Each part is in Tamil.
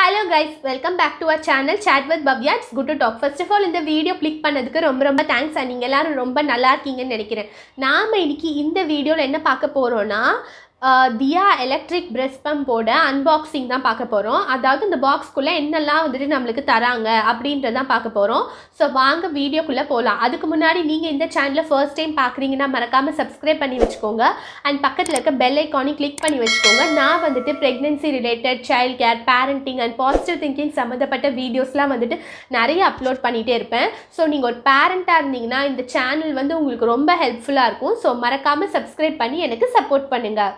hello guys welcome back to our channel chat with Bhavya it's good to talk first of all இந்த வீடியோ கிளிக் பண்ணதுக்கு ரொம்ப ரொம்ப தேங்க்ஸ் நீங்கள் எல்லாரும் ரொம்ப நல்லா இருக்கீங்கன்னு நினைக்கிறேன் நாம் இன்னைக்கு இந்த வீடியோவில் என்ன பார்க்க போகிறோன்னா தியா எலக்ட்ரிக் பிரெஸ் பம்போட அன்பாக்சிங் தான் பார்க்க போகிறோம் அதாவது இந்த பாக்ஸ்க்குள்ளே என்னெல்லாம் வந்துட்டு நம்மளுக்கு தராங்க அப்படின்றதான் பார்க்க போகிறோம் ஸோ வாங்க வீடியோக்குள்ளே போகலாம் அதுக்கு முன்னாடி நீங்கள் இந்த சேனலை ஃபர்ஸ்ட் டைம் பார்க்குறீங்கன்னா மறக்காமல் சப்ஸ்கிரைப் பண்ணி வச்சுக்கோங்க அண்ட் பக்கத்தில் இருக்க பெல் ஐக்கானையும் கிளிக் பண்ணி வச்சுக்கோங்க நான் வந்துட்டு pregnancy related child care parenting and positive thinking சம்மந்தப்பட்ட வீடியோஸ்லாம் வந்துட்டு நிறைய அப்லோட் பண்ணிகிட்டே இருப்பேன் ஸோ நீங்கள் ஒரு பேரண்ட்டாக இருந்தீங்கன்னா இந்த சேனல் வந்து உங்களுக்கு ரொம்ப ஹெல்ப்ஃபுல்லாக இருக்கும் ஸோ மறக்காமல் சப்ஸ்கிரைப் பண்ணி எனக்கு சப்போர்ட் பண்ணுங்கள்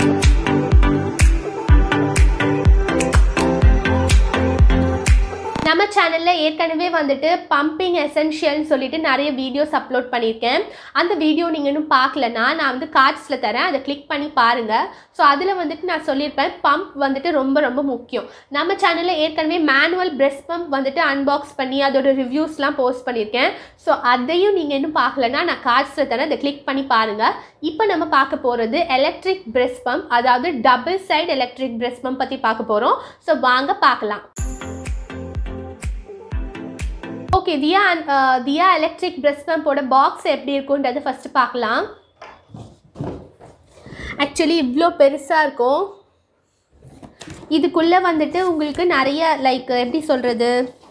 நம்ம சேனலில் ஏற்கனவே வந்துட்டு பம்பிங் எசென்ஷியல்னு சொல்லிட்டு நிறைய வீடியோஸ் அப்லோட் பண்ணியிருக்கேன் அந்த வீடியோ நீங்கள் இன்னும் பார்க்கலனா நான் வந்து கார்ட்ஸில் தரேன் அதை கிளிக் பண்ணி பாருங்கள் ஸோ அதில் வந்துட்டு நான் சொல்லியிருப்பேன் பம்ப் வந்துட்டு ரொம்ப ரொம்ப முக்கியம் நம்ம சேனலில் ஏற்கனவே மேனுவல் பிரெஸ் பம்ப் வந்துட்டு அன்பாக்ஸ் பண்ணி அதோட ரிவ்யூஸ்லாம் போஸ்ட் பண்ணியிருக்கேன் ஸோ அதையும் நீங்கள் இன்னும் பார்க்கலனா நான் கார்ட்ஸில் தரேன் அதை கிளிக் பண்ணி பாருங்கள் இப்போ நம்ம பார்க்க போகிறது எலக்ட்ரிக் பிரெஸ் பம்ப் அதாவது double side electric breast pump பற்றி பார்க்க போகிறோம் ஸோ வாங்க பார்க்கலாம் ஓகே தியா தியா எலக்ட்ரிக் பிரெஸ் பம்போட பாக்ஸ் எப்படி இருக்குன்றது ஃபஸ்ட்டு பார்க்கலாம் ஆக்சுவலி இவ்வளோ பெருசாக இருக்கும் இதுக்குள்ளே வந்துட்டு உங்களுக்கு நிறைய லைக் எப்படி சொல்கிறது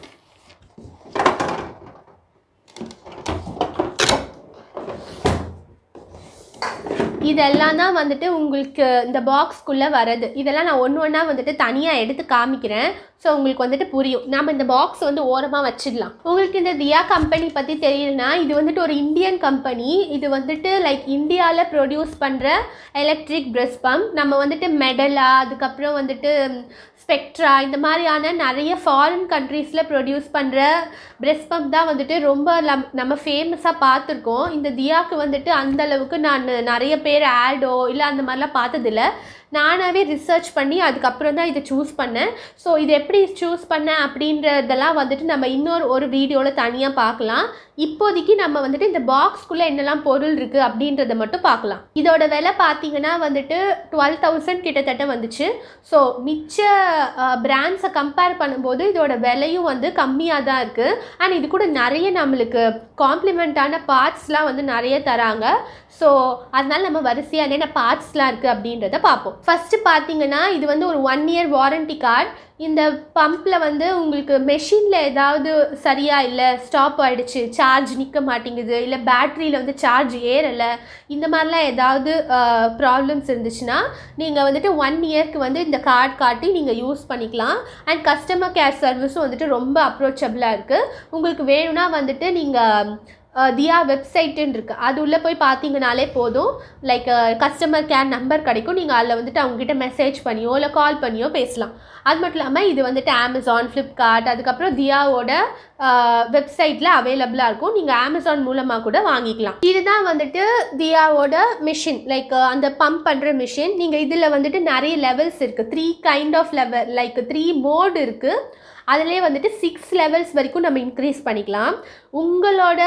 இதெல்லாம் தான் வந்துட்டு உங்களுக்கு இந்த பாக்ஸ்க்குள்ளே வரது இதெல்லாம் நான் ஒன்று ஒன்றா வந்துட்டு தனியாக எடுத்து காமிக்கிறேன் ஸோ உங்களுக்கு வந்துட்டு புரியும் நம்ம இந்த பாக்ஸ் வந்து ஓரமாக வச்சிடலாம் உங்களுக்கு இந்த தியா கம்பெனி பற்றி தெரியலனா இது வந்துட்டு ஒரு இந்தியன் கம்பெனி இது வந்துட்டு லைக் இந்தியாவில் ப்ரொடியூஸ் பண்ணுற எலக்ட்ரிக் பிரெஸ் பம்ப் நம்ம வந்துட்டு மெடலா அதுக்கப்புறம் வந்துட்டு ஸ்பெக்ட்ரா இந்த மாதிரியான நிறைய ஃபாரின் கண்ட்ரீஸில் ப்ரொடியூஸ் பண்ணுற பிரெஸ் பம்ப் தான் வந்துட்டு ரொம்ப லம் நம்ம ஃபேமஸாக பார்த்துருக்கோம் இந்த தியாவுக்கு வந்துட்டு அந்த அளவுக்கு நான் நிறைய பேர் ஆடோ இல்லை அந்த மாதிரிலாம் பார்த்ததில்ல நானாகவே ரிசர்ச் பண்ணி அதுக்கப்புறம் தான் இதை சூஸ் பண்ணேன் ஸோ இது எப்படி சூஸ் பண்ணேன் அப்படின்றதெல்லாம் வந்துட்டு நம்ம இன்னொரு ஒரு வீடியோவில் தனியாக பார்க்கலாம் இப்போதைக்கு நம்ம வந்துட்டு இந்த பாக்ஸ்க்குள்ளே என்னெல்லாம் பொருள் இருக்குது அப்படின்றத மட்டும் பார்க்கலாம் இதோட விலை பார்த்தீங்கன்னா வந்துட்டு டுவெல் தௌசண்ட் கிட்டத்தட்ட வந்துச்சு ஸோ மிச்ச பிராண்ட்ஸை கம்பேர் பண்ணும்போது இதோட விலையும் வந்து கம்மியாக தான் இருக்குது அண்ட் இது கூட நிறைய நம்மளுக்கு காம்ப்ளிமெண்ட்டான பார்ட்ஸ்லாம் வந்து நிறைய தராங்க ஸோ அதனால நம்ம வரிசையாக என்னென்ன பார்ட்ஸ்லாம் இருக்குது அப்படின்றத பார்ப்போம் ஃபஸ்ட்டு பார்த்தீங்கன்னா இது வந்து ஒரு ஒன் இயர் வாரண்டி கார்டு இந்த பம்பில் வந்து உங்களுக்கு மெஷினில் ஏதாவது சரியாக இல்லை ஸ்டாப் ஆகிடுச்சு சார்ஜ் நிற்க மாட்டேங்குது இல்லை பேட்ரியில் வந்து சார்ஜ் ஏறலை இந்த மாதிரிலாம் ஏதாவது ப்ராப்ளம்ஸ் இருந்துச்சுன்னா நீங்கள் வந்துட்டு ஒன் இயர்க்கு வந்து இந்த கார்டு காட்டி நீங்கள் யூஸ் பண்ணிக்கலாம் அண்ட் கஸ்டமர் கேர் சர்வீஸும் வந்துட்டு ரொம்ப அப்ரோச்சபிளாக இருக்குது உங்களுக்கு வேணும்னா வந்துட்டு நீங்கள் தியா வெப்சைட்டுன்னு இருக்குது அது உள்ளே போய் பார்த்தீங்கனாலே போதும் லைக் கஸ்டமர் கேர் நம்பர் கிடைக்கும் நீங்கள் அதில் வந்துட்டு அவங்ககிட்ட மெசேஜ் பண்ணியோ இல்லை கால் பண்ணியோ பேசலாம் அது மட்டும் இல்லாமல் இது வந்துட்டு அமேசான் ஃப்ளிப்கார்ட் அதுக்கப்புறம் தியாவோட வெப்சைட்டில் அவைலபிளாக இருக்கும் நீங்கள் அமேசான் மூலமாக கூட வாங்கிக்கலாம் இதுதான் வந்துட்டு தியாவோட மிஷின் லைக் அந்த பம்ப் பண்ணுற மிஷின் நீங்கள் இதில் வந்துட்டு நிறைய லெவல்ஸ் இருக்குது three kind of level like three mode இருக்குது அதிலே வந்துட்டு சிக்ஸ் லெவல்ஸ் வரைக்கும் நம்ம இன்க்ரீஸ் பண்ணிக்கலாம் உங்களோட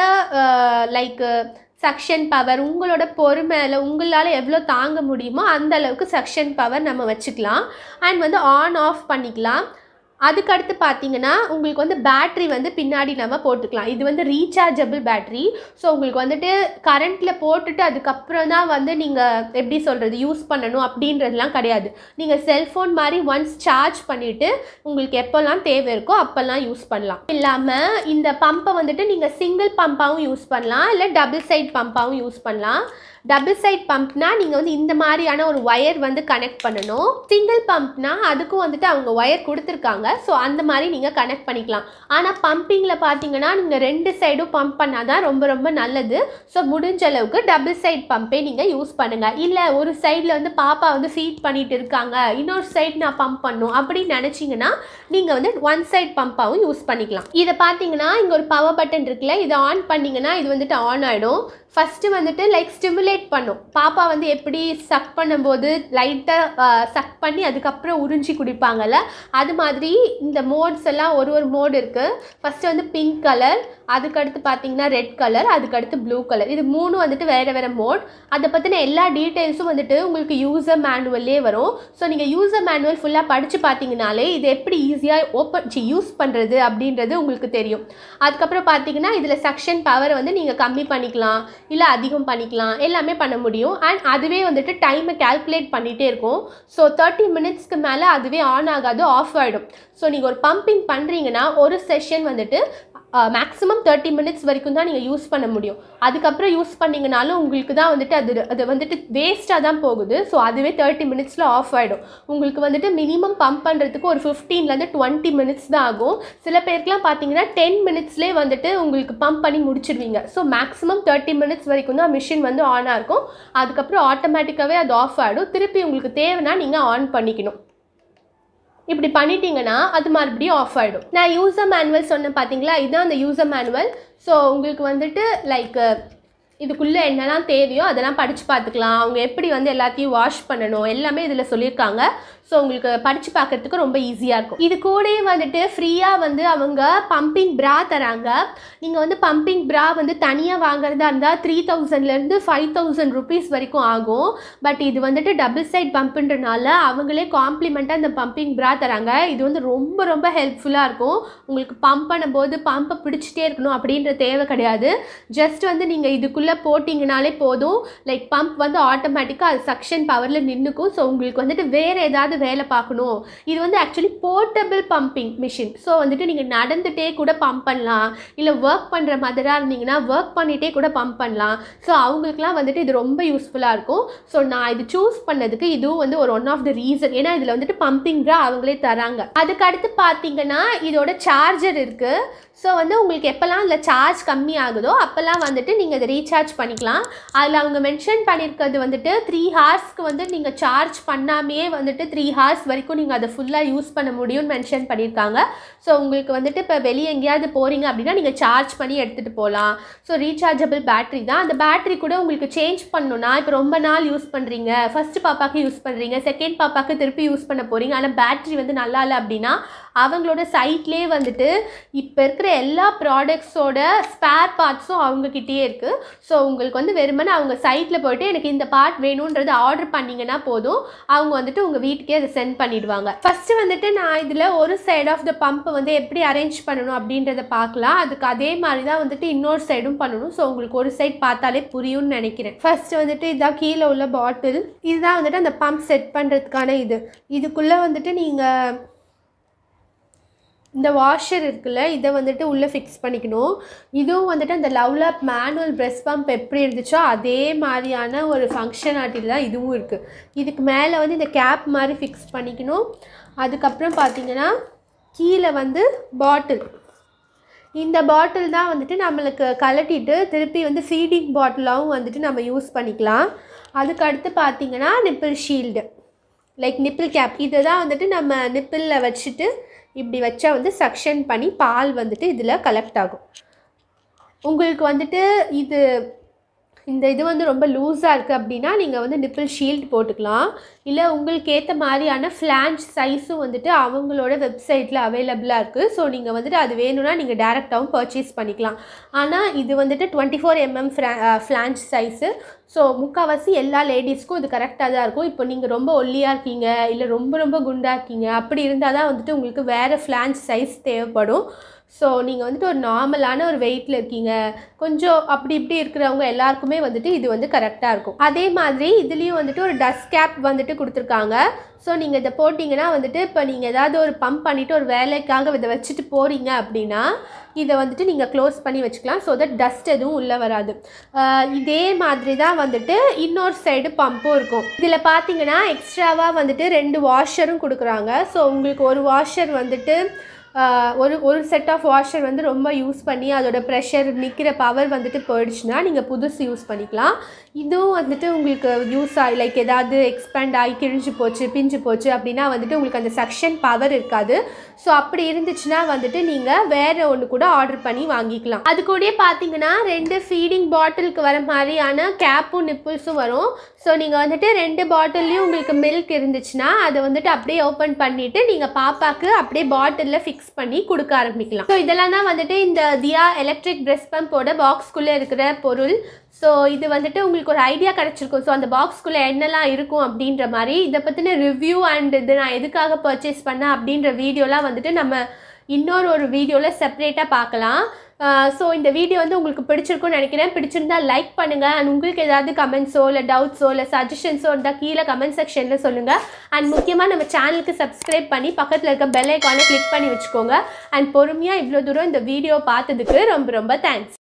லைக் சக்ஷன் பவர் உங்களோட பொறுமையில் உங்களால் எவ்வளோ தாங்க முடியுமோ அந்த அளவுக்கு சக்ஷன் பவர் நம்ம வச்சுக்கலாம் அண்ட் வந்து ஆன் ஆஃப் பண்ணிக்கலாம் அதுக்கடுத்து பார்த்தீங்கன்னா உங்களுக்கு வந்து பேட்ரி வந்து பின்னாடி நம்ம போட்டுக்கலாம் இது வந்து ரீசார்ஜபிள் பேட்ரி ஸோ உங்களுக்கு வந்துட்டு கரண்ட்டில் போட்டுட்டு அதுக்கப்புறம் தான் வந்து நீங்கள் எப்படி சொல்கிறது யூஸ் பண்ணணும் அப்படின்றதுலாம் கிடையாது நீங்கள் செல்ஃபோன் மாதிரி ஒன்ஸ் சார்ஜ் பண்ணிவிட்டு உங்களுக்கு எப்போல்லாம் தேவை இருக்கோ அப்போல்லாம் யூஸ் பண்ணலாம் இல்லாமல் இந்த பம்பை வந்துட்டு நீங்கள் சிங்கிள் பம்பாகவும் யூஸ் பண்ணலாம் இல்லை டபுள் சைட் பம்பாகவும் யூஸ் பண்ணலாம் டபுள் சைட் பம்ப்னா நீங்கள் வந்து இந்த மாதிரியான ஒரு ஒயர் வந்து கனெக்ட் பண்ணணும் சிங்கிள் பம்ப்னா அதுக்கும் வந்துட்டு அவங்க ஒயர் கொடுத்துருக்காங்க ஸோ அந்த மாதிரி நீங்கள் கனெக்ட் பண்ணிக்கலாம் ஆனால் பம்பிங்கில் பார்த்தீங்கன்னா நீங்கள் ரெண்டு சைடும் பம்ப் பண்ணால் தான் ரொம்ப ரொம்ப நல்லது ஸோ முடிஞ்ச அளவுக்கு டபுள் சைட் பம்பே நீங்கள் யூஸ் பண்ணுங்கள் இல்லை ஒரு சைடில் வந்து பாப்பா வந்து ஃபீட் பண்ணிட்டு இருக்காங்க இன்னொரு சைடு நான் பம்ப் பண்ணும் அப்படின்னு நினச்சிங்கன்னா நீங்கள் வந்து ஒன் சைட் பம்பாகவும் யூஸ் பண்ணிக்கலாம் இதை பார்த்தீங்கன்னா இங்கே ஒரு பவர் பட்டன் இருக்குல்ல இதை ஆன் பண்ணிங்கன்னா இது வந்துட்டு ஆன் ஆகிடும் ஃபஸ்ட்டு வந்துட்டு லைக் ஸ்டிமுலேட் எமுலேட் பண்ணும் பாப்பா வந்து எப்படி சக் பண்ணும்போது லைட்டாக சக் பண்ணி அதுக்கப்புறம் உறிஞ்சி குடிப்பாங்கல்ல அது மாதிரி இந்த மோட்ஸ் எல்லாம் ஒரு ஒரு மோடு இருக்குது ஃபஸ்ட்டு வந்து பிங்க் கலர் அதுக்கடுத்து பார்த்தீங்கன்னா ரெட் கலர் அதுக்கடுத்து ப்ளூ கலர் இது மூணு வந்துட்டு வேறு வேறு மோட் அதை பற்றின எல்லா டீட்டெயில்ஸும் வந்துட்டு உங்களுக்கு யூசர் மேனுவல்லே வரும் ஸோ நீங்கள் யூசர் மேனுவல் ஃபுல்லாக படித்து பார்த்தீங்கனாலே இது எப்படி ஈஸியாக ஓப்பன் யூஸ் பண்ணுறது அப்படின்றது உங்களுக்கு தெரியும் அதுக்கப்புறம் பார்த்தீங்கன்னா இதில் செக்ஷன் பவரை வந்து நீங்கள் கம்மி பண்ணிக்கலாம் இல்லை அதிகம் பண்ணிக்கலாம் எல்லாமே பண்ண முடியும் அண்ட் அதுவே வந்துட்டு டைமை கால்குலேட் பண்ணிகிட்டே இருக்கும் ஸோ தேர்ட்டி மினிட்ஸ்க்கு மேலே அதுவே ஆன் ஆகாது ஆஃப் ஆகிடும் ஸோ நீங்கள் ஒரு பம்பிங் பண்ணுறீங்கன்னா ஒரு செஷன் வந்துட்டு மேக்ஸிமம் தேர்ட்டி மினிட்ஸ் வரைக்கும் தான் நீங்கள் யூஸ் பண்ண முடியும் அதுக்கப்புறம் யூஸ் பண்ணிங்கனாலும் உங்களுக்கு தான் வந்துட்டு அது அது வந்துட்டு வேஸ்ட்டாக தான் போகுது ஸோ அதுவே தேர்ட்டி மினிட்ஸில் ஆஃப் ஆகிடும் உங்களுக்கு வந்துட்டு மினிமம் பம்ப் பண்ணுறதுக்கு ஒரு ஃபிஃப்டீன்லேருந்து டுவெண்ட்டி மினிட்ஸ் தான் ஆகும் சில பேருக்குலாம் பார்த்தீங்கன்னா டென் மினிட்ஸ்லேயே வந்துட்டு உங்களுக்கு பம்ப் பண்ணி முடிச்சிடுவீங்க ஸோ மேக்ஸிமம் தேர்ட்டி மினிட்ஸ் வரைக்கும் தான் மிஷின் வந்து ஆனாக இருக்கும் அதுக்கப்புறம் ஆட்டோமேட்டிக்காகவே அது ஆஃப் ஆகிடும் திருப்பி உங்களுக்கு தேவைன்னா நீங்கள் ஆன் பண்ணிக்கணும் இப்படி பண்ணிட்டீங்கன்னா அது மறுபடியும் ஆஃப் ஆகிடும் நான் யூசர் மேனுவல் சொன்னேன் பார்த்தீங்களா இதுதான் அந்த யூசர் மேனுவல் ஸோ உங்களுக்கு வந்துட்டு லைக் இதுக்குள்ளே என்னெல்லாம் தேவையோ அதெல்லாம் படித்து பார்த்துக்கலாம் அவங்க எப்படி வந்து எல்லாத்தையும் வாஷ் பண்ணணும் எல்லாமே இதில் சொல்லியிருக்காங்க ஸோ உங்களுக்கு படித்து பார்க்குறதுக்கு ரொம்ப ஈஸியாக இருக்கும் இது கூடயே வந்துட்டு ஃப்ரீயாக வந்து அவங்க பம்பிங் ப்ரா தராங்க நீங்கள் வந்து பம்பிங் ப்ரா வந்து தனியாக வாங்குறதா இருந்தால் த்ரீ தௌசண்ட்லேருந்து ஃபைவ் தௌசண்ட் ருபீஸ் வரைக்கும் ஆகும் பட் இது வந்துட்டு டபுள் சைட் பம்புன்றனால அவங்களே காம்ப்ளிமெண்ட்டாக இந்த பம்பிங் ப்ரா தராங்க இது வந்து ரொம்ப ரொம்ப ஹெல்ப்ஃபுல்லாக இருக்கும் உங்களுக்கு பம்ப் பண்ணும்போது பம்பை பிடிச்சிட்டே இருக்கணும் அப்படின்ற தேவை கிடையாது ஜஸ்ட் வந்து நீங்கள் இதுக்குள்ளே போட்டிங்கனாலே போதும் லைக் பம்ப் வந்து ஆட்டோமேட்டிக்காக அது சக்ஷன் பவரில் நின்றுக்கும் ஸோ உங்களுக்கு வந்துட்டு வேறு ஏதாவது வேலை பார்க்கணும் இது வந்து actually portable pumping machine so வந்துட்டு நீங்கள் நடந்துகிட்டே கூட பம்ப் பண்ணலாம் இல்லை ஒர்க் பண்ணுற மாதிரியாக இருந்தீங்கன்னா ஒர்க் பண்ணிகிட்டே கூட பம்ப் பண்ணலாம் ஸோ அவங்களுக்குலாம் வந்துட்டு இது ரொம்ப யூஸ்ஃபுல்லாக இருக்கும் ஸோ நான் இது சூஸ் பண்ணதுக்கு இதுவும் வந்து ஒரு ஒன் ஆஃப் த ரீசன் ஏன்னா இதில் வந்துட்டு பம்பிங்காக அவங்களே தராங்க அதுக்கு அடுத்து பார்த்தீங்கன்னா இதோட சார்ஜர் இருக்குது ஸோ வந்து உங்களுக்கு எப்போல்லாம் இதில் சார்ஜ் கம்மி ஆகுதோ அப்போல்லாம் வந்துட்டு நீங்கள் இதை ரீசார்ஜ் பண்ணிக்கலாம் அதில் அவங்க மென்ஷன் பண்ணியிருக்கிறது வந்துட்டு த்ரீ ஹார்ஸ்க்கு வந்து நீங்கள் சார்ஜ் பண்ணாமையே வந்துட்டு த்ரீ ஹார்ஸ் வரைக்கும் நீங்கள் அதை ஃபுல்லாக யூஸ் பண்ண முடியும்னு மென்ஷன் பண்ணியிருக்காங்க ஸோ உங்களுக்கு வந்துட்டு இப்போ வெளியே எங்கேயாவது போகிறீங்க அப்படின்னா நீங்கள் சார்ஜ் பண்ணி எடுத்துகிட்டு போகலாம் ஸோ ரீசார்ஜபிள் பேட்டரி தான் அந்த பேட்டரி கூட உங்களுக்கு சேஞ்ச் பண்ணணும்னா இப்போ ரொம்ப நாள் யூஸ் பண்ணுறீங்க ஃபஸ்ட்டு பாப்பாக்கு யூஸ் பண்ணுறீங்க செகண்ட் பாப்பாக்கு திருப்பி யூஸ் பண்ண போகிறீங்க ஆனால் பேட்டரி வந்து நல்லா இல்லை அப்படின்னா அவங்களோட சைட்லேயே வந்துட்டு இப்போ இருக்கிற எல்லா ப்ராடக்ட்ஸோட ஸ்பேர் பார்ட்ஸும் அவங்கக்கிட்டேயே இருக்குது ஸோ உங்களுக்கு வந்து வெறுமனே அவங்க சைட்டில் போயிட்டு எனக்கு இந்த பார்ட் வேணுன்றது ஆர்டர் பண்ணிங்கன்னா போதும் அவங்க வந்துட்டு உங்கள் வீட்டுக்கே அதை சென்ட் பண்ணிடுவாங்க ஃபஸ்ட்டு வந்துட்டு நான் இதில் ஒரு சைடு ஆஃப் த பம்பை வந்து எப்படி அரேஞ்ச் பண்ணணும் அப்படின்றத பார்க்கலாம் அதுக்கு அதே மாதிரி தான் வந்துட்டு இன்னொரு சைடும் பண்ணணும் ஸோ உங்களுக்கு ஒரு சைடு பார்த்தாலே புரியும்னு நினைக்கிறேன் ஃபர்ஸ்ட் வந்துட்டு இதான் கீழே உள்ள பாட்டில் இதுதான் வந்துட்டு அந்த பம்ப் செட் பண்ணுறதுக்கான இது இதுக்குள்ளே வந்துட்டு நீங்கள் இந்த வாஷர் இருக்குல்ல இதை வந்துட்டு உள்ளே ஃபிக்ஸ் பண்ணிக்கணும் இதுவும் வந்துட்டு அந்த லவ்லாப் மேனுவல் ப்ரெஸ் பம்ப் எப்படி இருந்துச்சோ அதே மாதிரியான ஒரு ஃபங்க்ஷனாலிட்டியில் தான் இதுவும் இருக்குது இதுக்கு மேலே வந்து இந்த கேப் மாதிரி ஃபிக்ஸ் பண்ணிக்கணும் அதுக்கப்புறம் பார்த்தீங்கன்னா கீழே வந்து பாட்டில் இந்த பாட்டில் தான் வந்துட்டு நம்மளுக்கு கலட்டிட்டு திருப்பி வந்து ஃபீடிங் பாட்டிலாகவும் வந்துட்டு நம்ம யூஸ் பண்ணிக்கலாம் அதுக்கு அடுத்து பார்த்தீங்கன்னா nipple shield like nipple cap இதை தான் வந்துட்டு நம்ம நிப்பிளில் வச்சுட்டு இப்படி வச்சா வந்து சக்ஷன் பண்ணி பால் வந்துட்டு இதில் கலெக்ட் ஆகும் உங்களுக்கு வந்துட்டு இது இந்த இது வந்து ரொம்ப லூஸாக இருக்குது அப்படின்னா நீங்கள் வந்து நிப்பிள் ஷீல்ட் போட்டுக்கலாம் இல்லை உங்களுக்கு ஏற்ற மாதிரியான ஃப்ளான்ச் சைஸும் வந்துட்டு அவங்களோட வெப்சைட்டில் அவைலபிளாக இருக்குது ஸோ நீங்கள் வந்துட்டு அது வேணும்னா நீங்கள் டேரெக்டாகவும் பர்ச்சேஸ் பண்ணிக்கலாம் ஆனால் இது வந்துட்டு டுவெண்ட்டி ஃபோர் எம்எம் ஃப்ளா ஃப்ளான்ச் சைஸு ஸோ முக்கால்வாசி எல்லா லேடிஸ்க்கும் இது கரெக்டாக தான் இருக்கும் இப்போ நீங்கள் ரொம்ப ஒல்லியாக இருக்கீங்க இல்லை ரொம்ப ரொம்ப குண்டாக இருக்கீங்க அப்படி இருந்தால் தான் வந்துட்டு உங்களுக்கு வேறு ஃப்ளான்ச் சைஸ் தேவைப்படும் ஸோ நீங்கள் வந்துட்டு ஒரு நார்மலான ஒரு வெயிட்டில் இருக்கீங்க கொஞ்சம் அப்படி இப்படி இருக்கிறவங்க எல்லாருக்குமே வந்துட்டு இது வந்து கரெக்டாக இருக்கும் அதே மாதிரி இதுலேயும் வந்துட்டு ஒரு டஸ்ட் கேப் வந்துட்டு கொடுத்துருக்காங்க ஸோ நீங்கள் இதை போட்டிங்கன்னா வந்துட்டு இப்போ நீங்கள் ஏதாவது ஒரு பம்ப் பண்ணிவிட்டு ஒரு வேலைக்காக இதை வச்சுட்டு போகிறீங்க அப்படின்னா இதை வந்துட்டு நீங்கள் க்ளோஸ் பண்ணி வச்சுக்கலாம் ஸோ தட் டஸ்ட் எதுவும் உள்ளே வராது ஆஹ் இதே மாதிரி தான் வந்துட்டு இன்னொரு சைடு பம்பும் இருக்கும் இதில் பார்த்தீங்கன்னா எக்ஸ்ட்ராவாக வந்துட்டு ரெண்டு வாஷரும் கொடுக்குறாங்க ஸோ உங்களுக்கு ஒரு வாஷர் வந்துட்டு ஆஹ், ஒரு ஒரு செட் ஆஃப் வாஷர் வந்து ரொம்ப யூஸ் பண்ணி அதோட ப்ரெஷர் நிற்கிற பவர் வந்துட்டு போயிடுச்சுன்னா நீங்கள் புதுசு யூஸ் பண்ணிக்கலாம் இதுவும் வந்துட்டு உங்களுக்கு யூஸ் ஆகி லைக் ஏதாவது எக்ஸ்பேண்ட் ஆகி கிழிஞ்சு போச்சு பிஞ்சு போச்சு அப்படின்னா வந்துட்டு உங்களுக்கு அந்த சக்ஷன் பவர் இருக்காது ஸோ அப்படி இருந்துச்சுன்னா வந்துட்டு நீங்கள் வேறு ஒன்று கூட ஆர்டர் பண்ணி வாங்கிக்கலாம் அது கூடயே பார்த்தீங்கன்னா ரெண்டு ஃபீடிங் பாட்டிலுக்கு வர மாதிரியான கேப்பும் நிப்பிள்ஸும் வரும் ஸோ நீங்கள் வந்துட்டு ரெண்டு பாட்டில்லையும் உங்களுக்கு மில்க் இருந்துச்சுன்னா அதை வந்துட்டு அப்படியே ஓப்பன் பண்ணிவிட்டு நீங்கள் பாப்பாக்கு அப்படியே பாட்டிலில் ஃபிக்ஸ் பண்ணி கொடுக்க ஆரம்பிக்கலாம் ஸோ இதெல்லாம் தான் வந்துட்டு இந்த தியா எலக்ட்ரிக் பிரஸ் பம்போட பாக்ஸ்குள்ளே இருக்கிற பொருள் ஸோ இது வந்துட்டு உங்களுக்கு ஒரு ஐடியா கிடச்சிருக்கும் ஸோ அந்த பாக்ஸ்குள்ளே என்னெல்லாம் இருக்கும் அப்படின்ற மாதிரி இதை பற்றின ரிவ்யூ அண்ட் இது நான் எதுக்காக பர்ச்சேஸ் பண்ணேன் அப்படின்ற வீடியோலாம் வந்துட்டு நம்ம இன்னொரு ஒரு வீடியோவில் செப்பரேட்டாக பார்க்கலாம் ஸோ இந்த வீடியோ வந்து உங்களுக்கு பிடிச்சிருக்கும்னு நினைக்கிறேன் பிடிச்சிருந்தா லைக் பண்ணுங்கள் அண்ட் உங்களுக்கு ஏதாவது கமெண்ட்ஸோ இல்லை டவுட்ஸோ இல்லை சஜஷன்ஸோ இருந்தால் கீழே கமெண்ட் செக்ஷனில் சொல்லுங்கள் அண்ட் முக்கியமாக நம்ம சேனலுக்கு சப்ஸ்கிரைப் பண்ணி பக்கத்தில் இருக்க பெல் ஐக்கானை கிளிக் பண்ணி வச்சுக்கோங்க அண்ட் பொறுமையாக இவ்வளோ தூரம் இந்த வீடியோ பார்த்ததுக்கு ரொம்ப ரொம்ப தேங்க்ஸ்